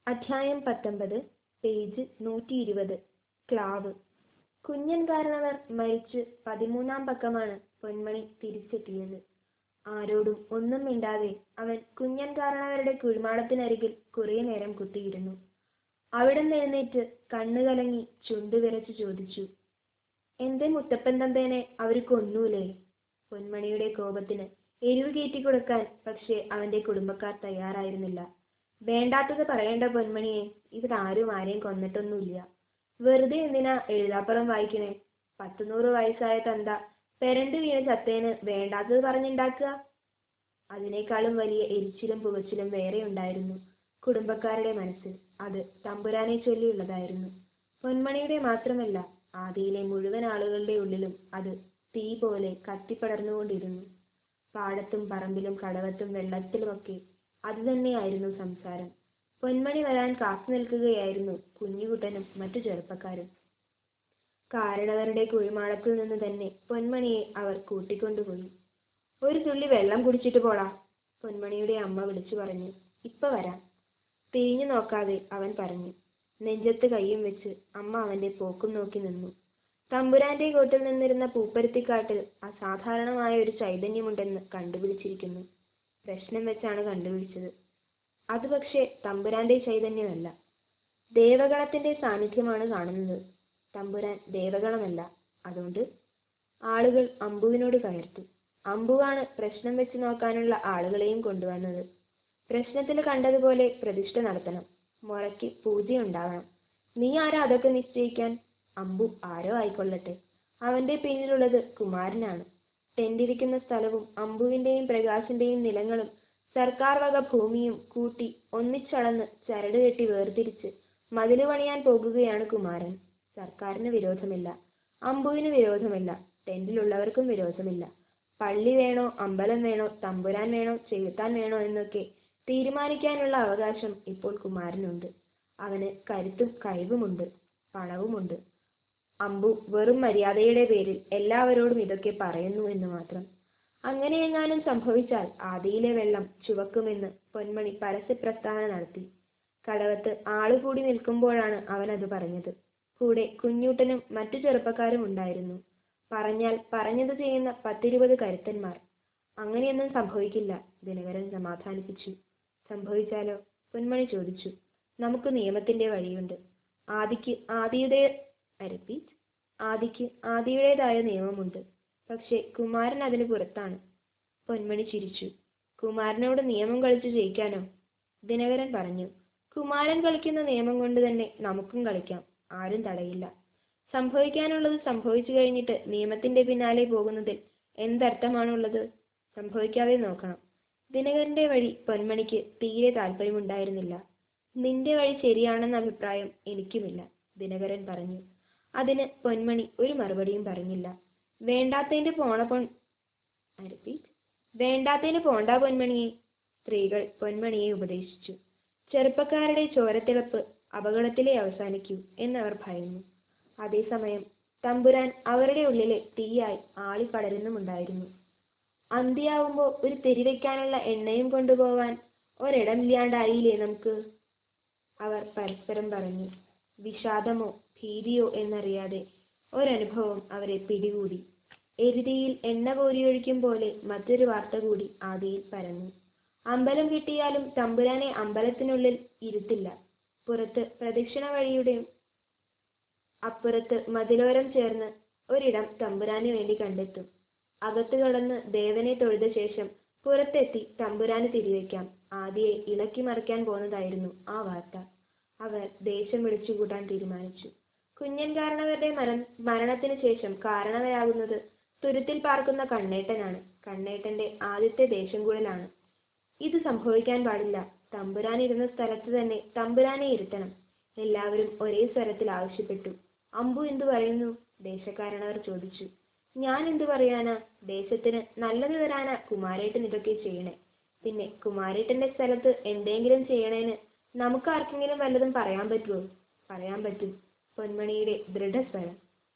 അധ്യായം പത്തൊമ്പത് പേജ് നൂറ്റി ഇരുപത് ക്ലാവ് കുഞ്ഞൻ കാരണവർ മരിച്ച് പതിമൂന്നാം പക്കമാണ് പൊന്മണി തിരിച്ചെത്തിയത് ആരോടും ഒന്നും മിണ്ടാതെ അവൻ കുഞ്ഞൻ കാരണവരുടെ കുഴിമാടത്തിനരികിൽ കുറേ നേരം കുത്തിയിരുന്നു അവിടുന്ന് എഴുന്നേറ്റ് കണ്ണു കലങ്ങി ചുണ്ടു വിറച്ചു ചോദിച്ചു എന്തേ മുത്തപ്പൻ തന്തേനെ അവര് കൊന്നൂലേ പൊന്മണിയുടെ കോപത്തിന് എരിവ് കയറ്റി കൊടുക്കാൻ പക്ഷേ അവന്റെ കുടുംബക്കാർ തയ്യാറായിരുന്നില്ല വേണ്ടാത്തത് പറയേണ്ട പൊന്മണിയെ ഇവരാരും ആരെയും കൊന്നിട്ടൊന്നുമില്ല വെറുതെ എന്തിനാ എഴുതാപ്പുറം വായിക്കണേ പത്തുനൂറ് വയസ്സായ തന്ത പെരണ്ട് വീണ് ചത്തേന് വേണ്ടാത്തത് പറഞ്ഞുണ്ടാക്കുക അതിനേക്കാളും വലിയ എരിച്ചിലും പുകച്ചിലും വേറെ ഉണ്ടായിരുന്നു കുടുംബക്കാരുടെ മനസ്സിൽ അത് തമ്പുരാനെ ചൊല്ലിയുള്ളതായിരുന്നു പൊന്മണിയുടെ മാത്രമല്ല ആദിയിലെ മുഴുവൻ ആളുകളുടെ ഉള്ളിലും അത് തീ പോലെ കത്തിപ്പടർന്നുകൊണ്ടിരുന്നു പാടത്തും പറമ്പിലും കടവത്തും വെള്ളത്തിലുമൊക്കെ അതുതന്നെയായിരുന്നു സംസാരം പൊന്മണി വരാൻ കാത്തു നിൽക്കുകയായിരുന്നു കുഞ്ഞുകുട്ടനും മറ്റു ചെറുപ്പക്കാരും കാരണവരുടെ കുഴിമാടത്തിൽ നിന്ന് തന്നെ പൊന്മണിയെ അവർ കൂട്ടിക്കൊണ്ടുപോയി ഒരു തുള്ളി വെള്ളം കുടിച്ചിട്ട് പോടാ പൊന്മണിയുടെ അമ്മ വിളിച്ചു പറഞ്ഞു ഇപ്പൊ വരാം തിരിഞ്ഞു നോക്കാതെ അവൻ പറഞ്ഞു നെഞ്ചത്ത് കൈയും വെച്ച് അമ്മ അവന്റെ പോക്കും നോക്കി നിന്നു തമ്പുരാന്റെ കോട്ടിൽ നിന്നിരുന്ന പൂപ്പരുത്തിക്കാട്ടിൽ അസാധാരണമായ ഒരു ചൈതന്യമുണ്ടെന്ന് കണ്ടുപിടിച്ചിരിക്കുന്നു പ്രശ്നം വെച്ചാണ് കണ്ടുപിടിച്ചത് അത് പക്ഷേ തമ്പുരാന്റെ ചൈതന്യമല്ല ദേവഗണത്തിന്റെ സാന്നിധ്യമാണ് കാണുന്നത് തമ്പുരാൻ ദേവഗണമല്ല അതുകൊണ്ട് ആളുകൾ അമ്പുവിനോട് കയർത്തു അമ്പുവാണ് പ്രശ്നം വെച്ച് നോക്കാനുള്ള ആളുകളെയും കൊണ്ടുവന്നത് പ്രശ്നത്തിൽ കണ്ടതുപോലെ പ്രതിഷ്ഠ നടത്തണം മുറയ്ക്ക് പൂജ ഉണ്ടാവണം നീ ആരാ അതൊക്കെ നിശ്ചയിക്കാൻ അമ്പു ആരോ ആയിക്കൊള്ളട്ടെ അവന്റെ പിന്നിലുള്ളത് കുമാരനാണ് ടെന്റിരിക്കുന്ന സ്ഥലവും അമ്പുവിന്റെയും പ്രകാശിന്റെയും നിലങ്ങളും സർക്കാർ വക ഭൂമിയും കൂട്ടി ഒന്നിച്ചളന്ന് ചരട് കെട്ടി വേർതിരിച്ച് മതില് പണിയാൻ പോകുകയാണ് കുമാരൻ സർക്കാരിന് വിരോധമില്ല അമ്പുവിന് വിരോധമില്ല ടെന്റിലുള്ളവർക്കും വിരോധമില്ല പള്ളി വേണോ അമ്പലം വേണോ തമ്പുരാൻ വേണോ ചെകുത്താൻ വേണോ എന്നൊക്കെ തീരുമാനിക്കാനുള്ള അവകാശം ഇപ്പോൾ കുമാരനുണ്ട് അവന് കരുത്തും കഴിവുമുണ്ട് പണവുമുണ്ട് അമ്പു വെറും മര്യാദയുടെ പേരിൽ എല്ലാവരോടും ഇതൊക്കെ പറയുന്നു എന്ന് മാത്രം അങ്ങനെയെങ്ങാനും സംഭവിച്ചാൽ ആദിയിലെ വെള്ളം ചുവക്കുമെന്ന് പൊന്മണി പരസ്യ പ്രസ്താവന നടത്തി കടവത്ത് ആളുകൂടി നിൽക്കുമ്പോഴാണ് അവൻ അത് പറഞ്ഞത് കൂടെ കുഞ്ഞൂട്ടനും മറ്റു ചെറുപ്പക്കാരും ഉണ്ടായിരുന്നു പറഞ്ഞാൽ പറഞ്ഞത് ചെയ്യുന്ന പത്തിരുപത് കരുത്തന്മാർ അങ്ങനെയൊന്നും സംഭവിക്കില്ല ദിനകരൻ സമാധാനിപ്പിച്ചു സംഭവിച്ചാലോ പൊന്മണി ചോദിച്ചു നമുക്ക് നിയമത്തിന്റെ വഴിയുണ്ട് ആദിക്ക് ആദിയുടെ റിപ്പീറ്റ് ആദിക്ക് ആദിയുടേതായ നിയമമുണ്ട് പക്ഷെ കുമാരൻ അതിന് പുറത്താണ് പൊന്മണി ചിരിച്ചു കുമാരനോട് നിയമം കളിച്ചു ജയിക്കാനോ ദിനകരൻ പറഞ്ഞു കുമാരൻ കളിക്കുന്ന നിയമം കൊണ്ട് തന്നെ നമുക്കും കളിക്കാം ആരും തടയില്ല സംഭവിക്കാനുള്ളത് സംഭവിച്ചു കഴിഞ്ഞിട്ട് നിയമത്തിന്റെ പിന്നാലെ പോകുന്നതിൽ എന്തർത്ഥമാണുള്ളത് സംഭവിക്കാതെ നോക്കണം ദിനകരന്റെ വഴി പൊന്മണിക്ക് തീരെ താല്പര്യമുണ്ടായിരുന്നില്ല നിന്റെ വഴി ശരിയാണെന്ന അഭിപ്രായം എനിക്കുമില്ല ദിനകരൻ പറഞ്ഞു അതിന് പൊന്മണി ഒരു മറുപടിയും പറഞ്ഞില്ല വേണ്ടാത്തതിന്റെ പോണ പൊൻ റിപ്പീറ്റ് വേണ്ടാത്തതിന് പോണ്ട പൊന്മണിയെ സ്ത്രീകൾ പൊന്മണിയെ ഉപദേശിച്ചു ചെറുപ്പക്കാരുടെ ചോരത്തിളപ്പ് അപകടത്തിലേ അവസാനിക്കൂ എന്നവർ ഭയന്നു അതേസമയം തമ്പുരാൻ അവരുടെ ഉള്ളിലെ തീയായി ആളിപ്പടരുന്നുമുണ്ടായിരുന്നു അന്തിയാവുമ്പോ ഒരു തെരിവെക്കാനുള്ള എണ്ണയും കൊണ്ടുപോവാൻ ഒരിടമില്ലാണ്ടായില്ലേ നമുക്ക് അവർ പരസ്പരം പറഞ്ഞു വിഷാദമോ ഭീതിയോ എന്നറിയാതെ ഒരനുഭവം അവരെ പിടികൂടി എരുതിയിൽ എണ്ണ കോരിയൊഴിക്കും പോലെ മറ്റൊരു വാർത്ത കൂടി ആദിയിൽ പരന്നു അമ്പലം കിട്ടിയാലും തമ്പുരാനെ അമ്പലത്തിനുള്ളിൽ ഇരുത്തില്ല പുറത്ത് പ്രദക്ഷിണ വഴിയുടെയും അപ്പുറത്ത് മതിലോരം ചേർന്ന് ഒരിടം തമ്പുരാന് വേണ്ടി കണ്ടെത്തും അകത്ത് കടന്ന് ദേവനെ തൊഴുത ശേഷം പുറത്തെത്തി തമ്പുരാന് തിരിവെക്കാം ആദിയെ ഇളക്കി മറിക്കാൻ പോന്നതായിരുന്നു ആ വാർത്ത അവർ ദേശം വിളിച്ചുകൂട്ടാൻ തീരുമാനിച്ചു കുഞ്ഞൻ കാരണവരുടെ മരണം മരണത്തിന് ശേഷം കാരണവരാകുന്നത് തുരുത്തിൽ പാർക്കുന്ന കണ്ണേട്ടനാണ് കണ്ണേട്ടന്റെ ആദ്യത്തെ ദേശം കൂടലാണ് ഇത് സംഭവിക്കാൻ പാടില്ല തമ്പുരാൻ ഇരുന്ന സ്ഥലത്ത് തന്നെ തമ്പുരാനെ ഇരുത്തണം എല്ലാവരും ഒരേ സ്വരത്തിൽ ആവശ്യപ്പെട്ടു അമ്പു എന്തു പറയുന്നു ദേശക്കാരണവർ ചോദിച്ചു ഞാൻ എന്തു പറയാനാ ദേശത്തിന് നല്ലത് തരാനാ കുമാരേട്ടൻ ഇതൊക്കെ ചെയ്യണേ പിന്നെ കുമാരേട്ടന്റെ സ്ഥലത്ത് എന്തെങ്കിലും ചെയ്യണേന് നമുക്ക് ആർക്കെങ്കിലും വല്ലതും പറയാൻ പറ്റുമോ പറയാൻ പറ്റും പൊന്മണിയുടെ ദൃഢസ്വരം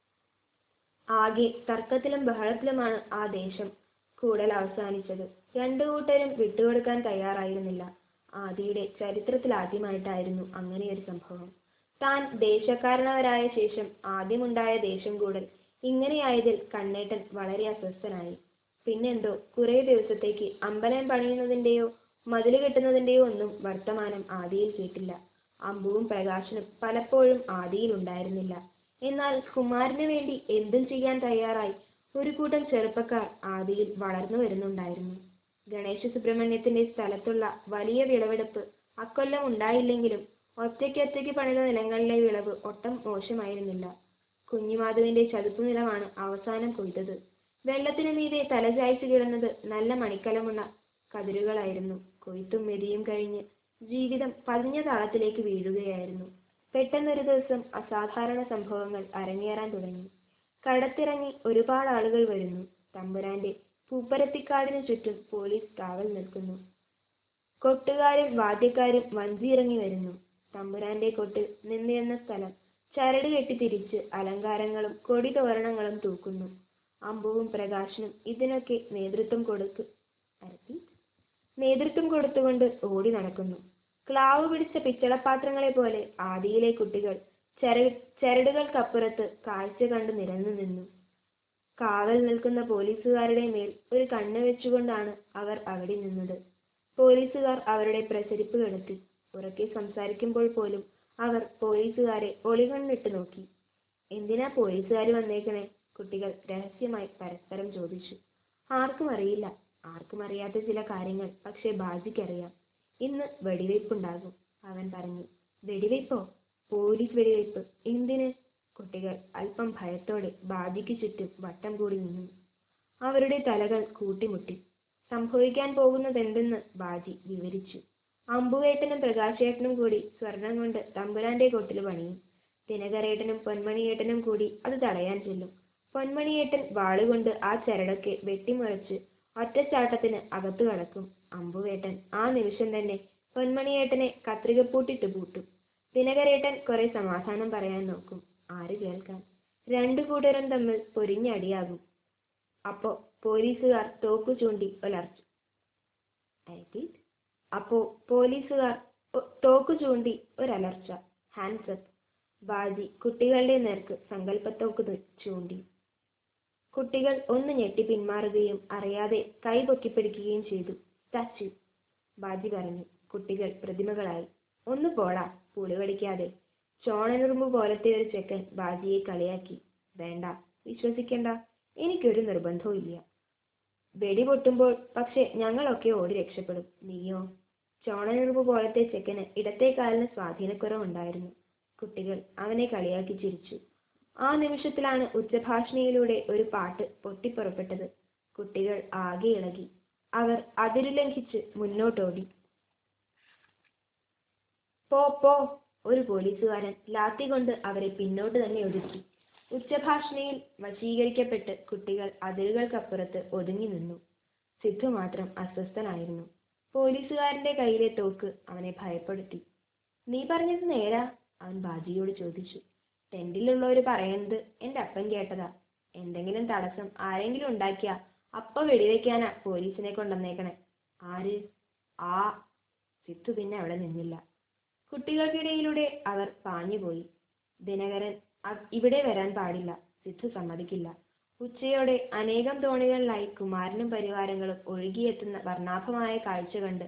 ആകെ തർക്കത്തിലും ബഹളത്തിലുമാണ് ആ ദേശം കൂടൽ അവസാനിച്ചത് രണ്ടു കൂട്ടരും വിട്ടുകൊടുക്കാൻ തയ്യാറായിരുന്നില്ല ആദിയുടെ ചരിത്രത്തിലാദ്യമായിട്ടായിരുന്നു അങ്ങനെയൊരു സംഭവം താൻ ദേശക്കാരനവരായ ശേഷം ആദ്യമുണ്ടായ ദേശം കൂടൽ ഇങ്ങനെയായതിൽ കണ്ണേട്ടൻ വളരെ അസ്വസ്ഥനായി പിന്നെന്തോ കുറേ ദിവസത്തേക്ക് അമ്പലം പണിയുന്നതിന്റെയോ മതില് കെട്ടുന്നതിന്റെയോ ഒന്നും വർത്തമാനം ആദിയിൽ കേട്ടില്ല അമ്പുവും പ്രകാശനും പലപ്പോഴും ആദിയിൽ ഉണ്ടായിരുന്നില്ല എന്നാൽ കുമാരന് വേണ്ടി എന്തും ചെയ്യാൻ തയ്യാറായി ഒരു കൂട്ടം ചെറുപ്പക്കാർ ആദിയിൽ വളർന്നു വരുന്നുണ്ടായിരുന്നു ഗണേശ സുബ്രഹ്മണ്യത്തിന്റെ സ്ഥലത്തുള്ള വലിയ വിളവെടുപ്പ് അക്കൊല്ലം ഉണ്ടായില്ലെങ്കിലും ഒറ്റയ്ക്കൊറ്റയ്ക്ക് പണിത നിലങ്ങളിലെ വിളവ് ഒട്ടും മോശമായിരുന്നില്ല കുഞ്ഞിമാധുവിന്റെ ചതുപ്പ് നിലമാണ് അവസാനം കൊയ്തത് വെള്ളത്തിനു മീതെ തലചായ്ച്ചു കിടന്നത് നല്ല മണിക്കലമുള്ള കതിരുകളായിരുന്നു കൊയ്ത്തും മെതിയും കഴിഞ്ഞ് ജീവിതം പതിഞ്ഞ താളത്തിലേക്ക് വീഴുകയായിരുന്നു പെട്ടെന്നൊരു ദിവസം അസാധാരണ സംഭവങ്ങൾ അരങ്ങേറാൻ തുടങ്ങി കടത്തിറങ്ങി ഒരുപാട് ആളുകൾ വരുന്നു തമ്പുരാന്റെ പൂപ്പരത്തിക്കാടിനു ചുറ്റും പോലീസ് കാവൽ നിൽക്കുന്നു കൊട്ടുകാരും വാദ്യക്കാരും വഞ്ചിയിറങ്ങി വരുന്നു തമ്പുരാന്റെ കൊട്ട് നിന്നിരുന്ന സ്ഥലം ചരട് കെട്ടി തിരിച്ച് അലങ്കാരങ്ങളും കൊടി തോരണങ്ങളും തൂക്കുന്നു അമ്പുവും പ്രകാശനും ഇതിനൊക്കെ നേതൃത്വം കൊടുക്ക് അരത്തി നേതൃത്വം കൊടുത്തുകൊണ്ട് ഓടി നടക്കുന്നു ക്ലാവ് പിടിച്ച പിച്ചളപാത്രങ്ങളെ പോലെ ആദിയിലെ കുട്ടികൾ ചര ചരടുകൾക്കപ്പുറത്ത് കാഴ്ച കണ്ടു നിരന്നു നിന്നു കാവൽ നിൽക്കുന്ന പോലീസുകാരുടെ മേൽ ഒരു കണ്ണ് വെച്ചുകൊണ്ടാണ് അവർ അവിടെ നിന്നത് പോലീസുകാർ അവരുടെ പ്രസരിപ്പ് കെടുത്തി ഉറക്കെ സംസാരിക്കുമ്പോൾ പോലും അവർ പോലീസുകാരെ ഒളികണ്ണിട്ട് നോക്കി എന്തിനാ പോലീസുകാർ വന്നേക്കണേ കുട്ടികൾ രഹസ്യമായി പരസ്പരം ചോദിച്ചു ആർക്കും അറിയില്ല ആർക്കും അറിയാത്ത ചില കാര്യങ്ങൾ പക്ഷേ ബാജിക്കറിയാം ഇന്ന് വെടിവയ്പുണ്ടാകും അവൻ പറഞ്ഞു വെടിവയ്പോ പോലീസ് വെടിവയ്പ് എന്തിന് കുട്ടികൾ അല്പം ഭയത്തോടെ ബാജിക്ക് ചുറ്റും വട്ടം കൂടി നിന്നു അവരുടെ തലകൾ കൂട്ടിമുട്ടി സംഭവിക്കാൻ പോകുന്നതെന്തെന്ന് ബാജി വിവരിച്ചു അമ്പുവേട്ടനും പ്രകാശേട്ടനും കൂടി സ്വർണം കൊണ്ട് തമ്പുരാന്റെ കൊട്ടിൽ പണിയും ദിനകരേട്ടനും പൊന്മണിയേട്ടനും കൂടി അത് തടയാൻ ചെല്ലും പൊന്മണിയേട്ടൻ വാളുകൊണ്ട് ആ ചരടൊക്കെ വെട്ടിമുറിച്ച് ഒറ്റച്ചാട്ടത്തിന് അകത്തു കടക്കും അമ്പുവേട്ടൻ ആ നിമിഷം തന്നെ പൊന്മണിയേട്ടനെ കത്രികപ്പൂട്ടിട്ട് പൂട്ടും ദിനകരേട്ടൻ കുറെ സമാധാനം പറയാൻ നോക്കും ആര് കേൾക്കാൻ രണ്ടു കൂട്ടരും തമ്മിൽ പൊരിഞ്ഞടിയാകും അപ്പോ പോലീസുകാർ തോക്കു ചൂണ്ടി ഒലർച്ചു I അപ്പോ പോലീസുകാർ ഒ- തോക്കു ചൂണ്ടി ഒരലർച്ച ഹാൻഡ്സ് അപ്പ് ബാജി കുട്ടികളുടെ നേർക്ക് സങ്കല്പത്തോക്ക് തു- ചൂണ്ടി കുട്ടികൾ ഒന്ന് ഞെട്ടി പിന്മാറുകയും അറിയാതെ കൈ പൊക്കിപ്പിടിക്കുകയും ചെയ്തു ടച്ച് ബാജി പറഞ്ഞു കുട്ടികൾ പ്രതിമകളായി ഒന്ന് പോടാ പുളി പഠിക്കാതെ ചോണനുറുമ്പ് പോലത്തെ ഒരു ചെക്കൻ ബാജിയെ കളിയാക്കി വേണ്ട വിശ്വസിക്കണ്ട എനിക്കൊരു നിർബന്ധവും ഇല്ല വെടി പൊട്ടുമ്പോൾ പക്ഷെ ഞങ്ങളൊക്കെ ഓടി രക്ഷപ്പെടും നീയോ ചോണനുറുമ്പ് പോലത്തെ ചെക്കന് ഇടത്തെ കാലിന് സ്വാധീനക്കുറവുണ്ടായിരുന്നു കുട്ടികൾ അവനെ കളിയാക്കി ചിരിച്ചു ആ നിമിഷത്തിലാണ് ഉച്ചഭാഷണിയിലൂടെ ഒരു പാട്ട് പൊട്ടിപ്പുറപ്പെട്ടത് കുട്ടികൾ ആകെ ഇളകി അവർ അതിരുലംഘിച്ച് മുന്നോട്ടോടി പോ പോ ഒരു പോലീസുകാരൻ ലാത്തി കൊണ്ട് അവരെ പിന്നോട്ട് തന്നെ ഒതുക്കി ഉച്ചഭാഷണയിൽ വശീകരിക്കപ്പെട്ട് കുട്ടികൾ അതിരുകൾക്കപ്പുറത്ത് ഒതുങ്ങി നിന്നു സിദ്ധു മാത്രം അസ്വസ്ഥനായിരുന്നു പോലീസുകാരന്റെ കയ്യിലെ തോക്ക് അവനെ ഭയപ്പെടുത്തി നീ പറഞ്ഞത് നേരാ അവൻ ബാജിയോട് ചോദിച്ചു ടെന്റിലുള്ളവര് പറയുന്നത് എന്റെ അപ്പൻ കേട്ടതാ എന്തെങ്കിലും തടസ്സം ആരെങ്കിലും ഉണ്ടാക്കിയാ അപ്പ വെടിവെക്കാനാ പോലീസിനെ കൊണ്ടുവന്നേക്കണേ ആര് ആ സിദ്ധു പിന്നെ അവിടെ നിന്നില്ല കുട്ടികൾക്കിടയിലൂടെ അവർ പാഞ്ഞുപോയി ദിനകരൻ അ- ഇവിടെ വരാൻ പാടില്ല സിദ്ധു സമ്മതിക്കില്ല ഉച്ചയോടെ അനേകം തോണികളിലായി കുമാരനും പരിവാരങ്ങളും ഒഴുകിയെത്തുന്ന വർണ്ണാഭമായ കാഴ്ച കണ്ട്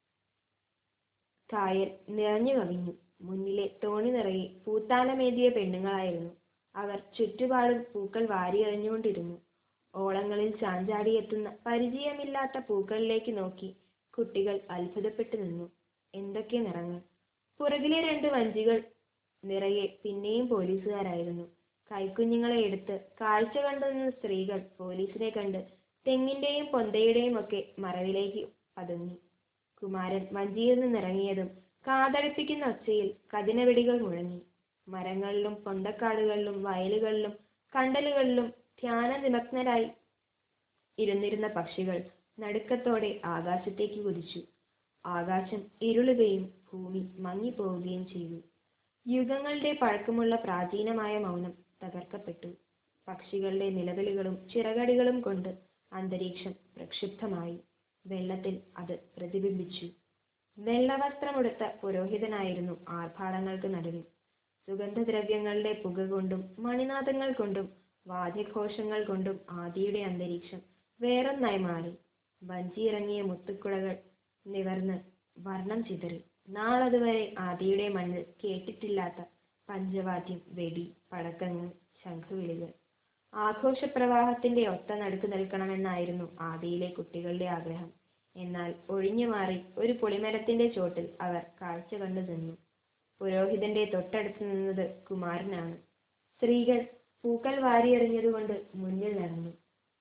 കായൽ നിറഞ്ഞു കവിഞ്ഞു മുന്നിലെ തോണി നിറയെ പൂത്താലമേതിയ പെണ്ണുങ്ങളായിരുന്നു അവർ ചുറ്റുപാടും പൂക്കൾ വാരിയെറിഞ്ഞുകൊണ്ടിരുന്നു ഓളങ്ങളിൽ ചാഞ്ചാടിയെത്തുന്ന പരിചയമില്ലാത്ത പൂക്കളിലേക്ക് നോക്കി കുട്ടികൾ അത്ഭുതപ്പെട്ടു നിന്നു എന്തൊക്കെ നിറങ്ങൾ പുറകിലെ രണ്ട് വഞ്ചികൾ നിറയെ പിന്നെയും പോലീസുകാരായിരുന്നു കൈക്കുഞ്ഞുങ്ങളെ എടുത്ത് കാഴ്ച കണ്ടു നിന്ന സ്ത്രീകൾ പോലീസിനെ കണ്ട് തെങ്ങിന്റെയും പൊന്തയുടെയും ഒക്കെ മറവിലേക്ക് പതുങ്ങി കുമാരൻ വഞ്ചിയിൽ നിന്നിറങ്ങിയതും കാതടുപ്പിക്കുന്ന ഒച്ചയിൽ കതിനവെടികൾ മുഴങ്ങി മരങ്ങളിലും പൊന്തക്കാടുകളിലും വയലുകളിലും കണ്ടലുകളിലും ധ്യാന നിമഗ്നരായി ഇരുന്നിരുന്ന പക്ഷികൾ നടുക്കത്തോടെ ആകാശത്തേക്ക് കുതിച്ചു ആകാശം ഇരുളുകയും ഭൂമി മങ്ങിപ്പോവുകയും ചെയ്തു യുഗങ്ങളുടെ പഴക്കമുള്ള പ്രാചീനമായ മൗനം തകർക്കപ്പെട്ടു പക്ഷികളുടെ നിലവിളികളും ചിറകടികളും കൊണ്ട് അന്തരീക്ഷം പ്രക്ഷുബ്ധമായി വെള്ളത്തിൽ അത് പ്രതിബിംബിച്ചു വെള്ളവസ്ത്രമുടുത്ത പുരോഹിതനായിരുന്നു ആർഭാടങ്ങൾക്ക് നടുവിൽ സുഗന്ധദ്രവ്യങ്ങളുടെ പുക കൊണ്ടും മണിനാദങ്ങൾ കൊണ്ടും വാദ്യഘോഷങ്ങൾ കൊണ്ടും ആദിയുടെ അന്തരീക്ഷം വേറൊന്നായി മാറി വഞ്ചിയിറങ്ങിയ മുത്തുക്കുളകൾ നിവർന്ന് വർണ്ണം ചിതറി നാളതുവരെ ആദിയുടെ മണ്ണിൽ കേട്ടിട്ടില്ലാത്ത പഞ്ചവാദ്യം വെടി പടക്കങ്ങൾ ശംഖുവിളികൾ ആഘോഷപ്രവാഹത്തിന്റെ ഒത്ത നടുക്ക് നിൽക്കണമെന്നായിരുന്നു ആദിയിലെ കുട്ടികളുടെ ആഗ്രഹം എന്നാൽ ഒഴിഞ്ഞു മാറി ഒരു പുളിമരത്തിന്റെ ചോട്ടിൽ അവർ കാഴ്ച കണ്ടു നിന്നു പുരോഹിതന്റെ തൊട്ടടുത്ത് നിന്നത് കുമാരനാണ് സ്ത്രീകൾ പൂക്കൾ വാരിയെറിഞ്ഞതുകൊണ്ട് മുന്നിൽ നടന്നു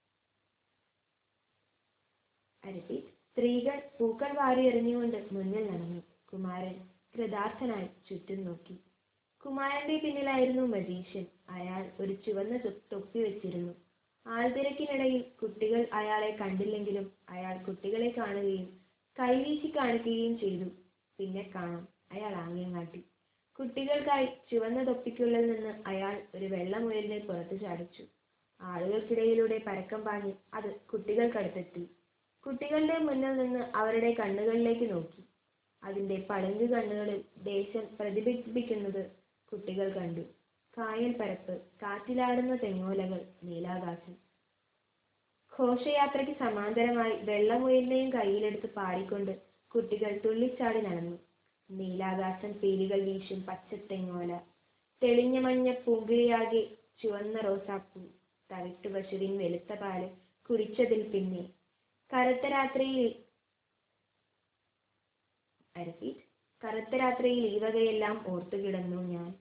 അരട്ടി സ്ത്രീകൾ പൂക്കൾ വാരിയെറിഞ്ഞുകൊണ്ട് മുന്നിൽ നടന്നു കുമാരൻ കൃതാർത്ഥനായി ചുറ്റും നോക്കി കുമാരന്റെ പിന്നിലായിരുന്നു മജീഷ്യൻ അയാൾ ഒരു ചുവന്ന തൊ- തൊപ്പി വെച്ചിരുന്നു ആൾത്തിരക്കിനിടയിൽ കുട്ടികൾ അയാളെ കണ്ടില്ലെങ്കിലും അയാൾ കുട്ടികളെ കാണുകയും കൈവീശി കാണിക്കുകയും ചെയ്തു പിന്നെ കാണാം അയാൾ ആംഗ്യം കാട്ടി കുട്ടികൾക്കായി ചുവന്ന തൊപ്പിക്കുള്ളിൽ നിന്ന് അയാൾ ഒരു വെള്ളമുയലിനെ പുറത്തു ചാടിച്ചു ആളുകൾക്കിടയിലൂടെ പരക്കം പാഞ്ഞ് അത് കുട്ടികൾക്കടുത്തെത്തി കുട്ടികളുടെ മുന്നിൽ നിന്ന് അവരുടെ കണ്ണുകളിലേക്ക് നോക്കി അതിന്റെ പളുങ്ക് കണ്ണുകളിൽ ദേശം പ്രതിബിംബിക്കുന്നത് കുട്ടികൾ കണ്ടു കായൽ പരപ്പ് കാറ്റിലാടുന്ന തെങ്ങോലകൾ നീലാകാശം ഘോഷയാത്രയ്ക്ക് സമാന്തരമായി വെള്ളമുയലിനെയും കയ്യിലെടുത്ത് പാടിക്കൊണ്ട് കുട്ടികൾ തുള്ളിച്ചാടി നടന്നു നീലാകാശം പീലികൾ വീശും പച്ചത്തെങ്ങോല തെളിഞ്ഞ മഞ്ഞ പൂങ്കിളിയാകെ ചുവന്ന റോസാപ്പൂ തവിട്ടു പശുവിൻ വെളുത്ത പാല് കുടിച്ചതിൽ പിന്നെ കറുത്ത രാത്രിയിൽ അരപ്പി കറുത്ത രാത്രിയിൽ ഈ വകയെല്ലാം ഓർത്തു കിടന്നു ഞാൻ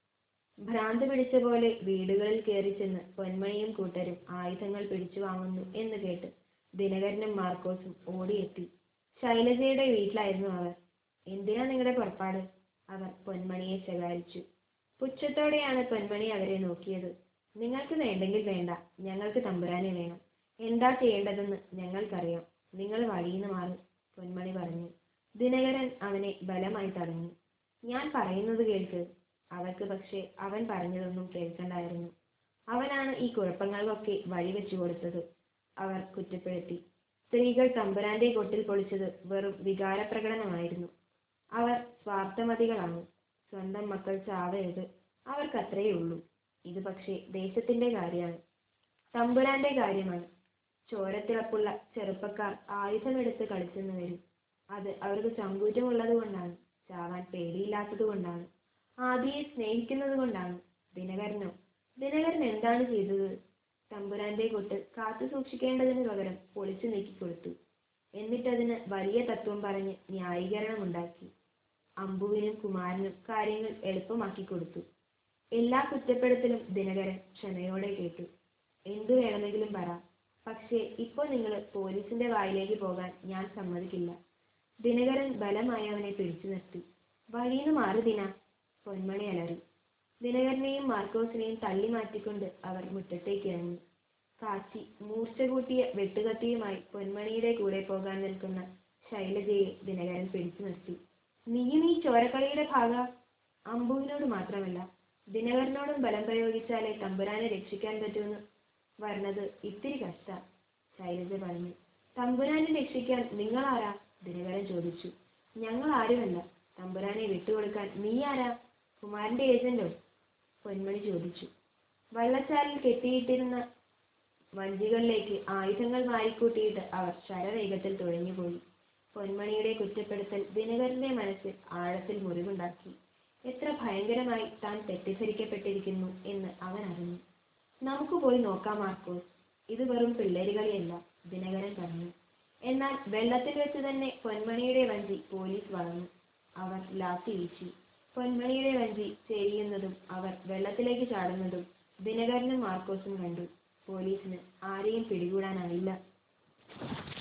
ഭ്രാന്ത് പിടിച്ച പോലെ വീടുകളിൽ കയറി ചെന്ന് പൊന്മണിയും കൂട്ടരും ആയുധങ്ങൾ പിടിച്ചു വാങ്ങുന്നു എന്ന് കേട്ട് ദിനകരനും മാർക്കോസും ഓടിയെത്തി ശൈലജയുടെ വീട്ടിലായിരുന്നു അവർ എന്തിനാ നിങ്ങളുടെ പുറപ്പാട് അവർ പൊന്മണിയെ ശകാരിച്ചു പുച്ഛത്തോടെയാണ് പൊന്മണി അവരെ നോക്കിയത് നിങ്ങൾക്ക് വേണ്ടെങ്കിൽ വേണ്ട ഞങ്ങൾക്ക് തമ്പുരാനെ വേണം എന്താ ചെയ്യേണ്ടതെന്ന് ഞങ്ങൾക്കറിയാം നിങ്ങൾ വഴിയിന്ന് മാറും പൊന്മണി പറഞ്ഞു ദിനകരൻ അവനെ ബലമായി തടഞ്ഞു ഞാൻ പറയുന്നത് കേൾക്ക് അവർക്ക് പക്ഷേ അവൻ പറഞ്ഞതൊന്നും കേൾക്കണ്ടായിരുന്നു അവനാണ് ഈ കുഴപ്പങ്ങൾക്കൊക്കെ വഴിവെച്ചു കൊടുത്തത് അവർ കുറ്റപ്പെടുത്തി സ്ത്രീകൾ തമ്പുരാന്റെ കൊട്ടിൽ പൊളിച്ചത് വെറും വികാരപ്രകടനമായിരുന്നു അവർ സ്വാർത്ഥമതികളാണ് സ്വന്തം മക്കൾ ചാവരുത് അവർക്കത്രയേ ഉള്ളൂ ഇത് പക്ഷേ ദേശത്തിന്റെ കാര്യമാണ് തമ്പുരാന്റെ കാര്യമാണ് ചോരത്തിളപ്പുള്ള ചെറുപ്പക്കാർ ആയുധമെടുത്ത് കളിച്ചെന്ന് വരും അത് അവർക്ക് ചങ്കൂറ്റമുള്ളത് കൊണ്ടാണ് ചാവാൻ പേടിയില്ലാത്തത് കൊണ്ടാണ് ആദിയെ സ്നേഹിക്കുന്നത് കൊണ്ടാണ് ദിനകരനോ ദിനകരൻ എന്താണ് ചെയ്തത് തമ്പുരാന്റെ കൊട്ട് കാത്തു സൂക്ഷിക്കേണ്ടതിന് പകരം പൊളിച്ചു നീക്കിക്കൊടുത്തു എന്നിട്ടതിന് വലിയ തത്വം പറഞ്ഞ് ന്യായീകരണമുണ്ടാക്കി അമ്പുവിനും കുമാരനും കാര്യങ്ങൾ എളുപ്പമാക്കി കൊടുത്തു എല്ലാ കുറ്റപ്പെടുത്തലും ദിനകരൻ ക്ഷമയോടെ കേട്ടു എന്തു വേണമെങ്കിലും പറ പക്ഷേ ഇപ്പോൾ നിങ്ങൾ പോലീസിന്റെ വായിലേക്ക് പോകാൻ ഞാൻ സമ്മതിക്കില്ല ദിനകരൻ ബലമായി അവനെ പിടിച്ചു നിർത്തി വഴിന്ന് മാറി ദിന പൊന്മണി അലറി ദിനകരനെയും മാർക്കോസിനെയും തള്ളി മാറ്റിക്കൊണ്ട് അവർ മുറ്റത്തേക്ക് ഇറങ്ങി കാച്ചി മൂർച്ച കൂട്ടിയ വെട്ടുകത്തിയുമായി പൊന്മണിയുടെ കൂടെ പോകാൻ നിൽക്കുന്ന ശൈലജയെ ദിനകരൻ പിടിച്ചു നിർത്തി നീയും ഈ ചോരക്കളിയുടെ ഭാഗ അമ്പുവിനോട് മാത്രമല്ല ദിനകരനോടും ബലം പ്രയോഗിച്ചാലേ തമ്പുരാനെ രക്ഷിക്കാൻ പറ്റുമെന്ന് വരുന്നത് ഇത്തിരി കഷ്ട ശൈലജ പറഞ്ഞു തമ്പുരാനെ രക്ഷിക്കാൻ നിങ്ങൾ ആരാ ദിനകരൻ ചോദിച്ചു ഞങ്ങൾ ആരുമല്ല തമ്പുരാനെ വിട്ടുകൊടുക്കാൻ നീ ആരാ കുമാരന്റെ ഏജന്റോ പൊന്മണി ചോദിച്ചു വള്ളച്ചാലിൽ കെട്ടിയിട്ടിരുന്ന വഞ്ചികളിലേക്ക് ആയുധങ്ങൾ വാരിക്കൂട്ടിയിട്ട് അവർ ശരവേഗത്തിൽ തുഴഞ്ഞുപോയി പൊന്മണിയുടെ കുറ്റപ്പെടുത്തൽ ദിനകരന്റെ മനസ്സിൽ ആഴത്തിൽ മുറിവുണ്ടാക്കി എത്ര ഭയങ്കരമായി താൻ തെറ്റിദ്ധരിക്കപ്പെട്ടിരിക്കുന്നു എന്ന് അവൻ അറിഞ്ഞു നമുക്ക് പോയി നോക്കാം മാർക്കോസ് ഇത് വെറും പിള്ളേരുകളിയല്ല ദിനകരൻ പറഞ്ഞു എന്നാൽ വെള്ളത്തിൽ വെച്ച് തന്നെ പൊന്മണിയുടെ വഞ്ചി പോലീസ് വളർന്നു അവർ ലാത്തി വീശി പൊന്മണിയുടെ വഞ്ചി ചെരിയുന്നതും അവർ വെള്ളത്തിലേക്ക് ചാടുന്നതും ദിനകരനും മാർക്കോസും കണ്ടു പോലീസിന് ആരെയും പിടികൂടാനായില്ല